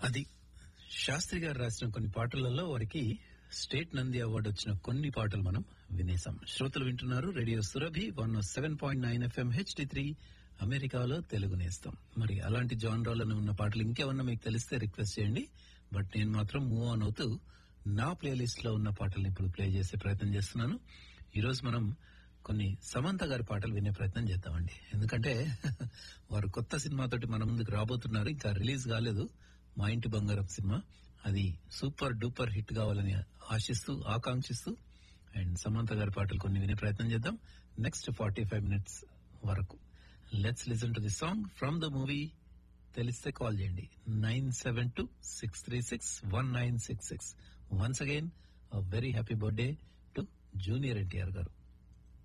అది శాస్త్రి గారు రాసిన కొన్ని పాటలలో వారికి స్టేట్ నంది అవార్డు వచ్చిన కొన్ని పాటలు మనం వినేసాం శ్రోతలు వింటున్నారు radio Surabhi one seven point nine FM HD three అమెరికాలో తెలుగు నేస్తాం మరి అలాంటి జాన్రాలను ఉన్న పాటలు ఇంకేమన్నా మీకు తెలిస్తే రిక్వెస్ట్ చేయండి బట్ నేను మాత్రం మూవ్ ఆన్ అవుతూ నా ప్లేలిస్ట్ లో ఉన్న పాటల్ని ఇప్పుడు ప్లే చేసే ప్రయత్నం చేస్తున్నాను ఈ రోజు మనం కొన్ని సమంత గారి పాటలు వినే ప్రయత్నం చేద్దామండి ఎందుకంటే వారు కొత్త సినిమాతోటి మన ముందుకు రాబోతున్నారు ఇంకా రిలీజ్ కాలేదు మా ఇంటి బంగారం సినిమా అది సూపర్ డూపర్ హిట్ కావాలని ఆశిస్తూ ఆకాంక్షిస్తూ అండ్ సమంత గారి పాటలు కొన్ని వినే ప్రయత్నం చేద్దాం నెక్స్ట్ ఫార్టీ ఫైవ్ మినిట్స్ వరకు let's listen to the song from the movie తెలిస్తే కాల్ చేయండి nine seven two six three six one nine six six once again very happy birthday to junior NTR గారు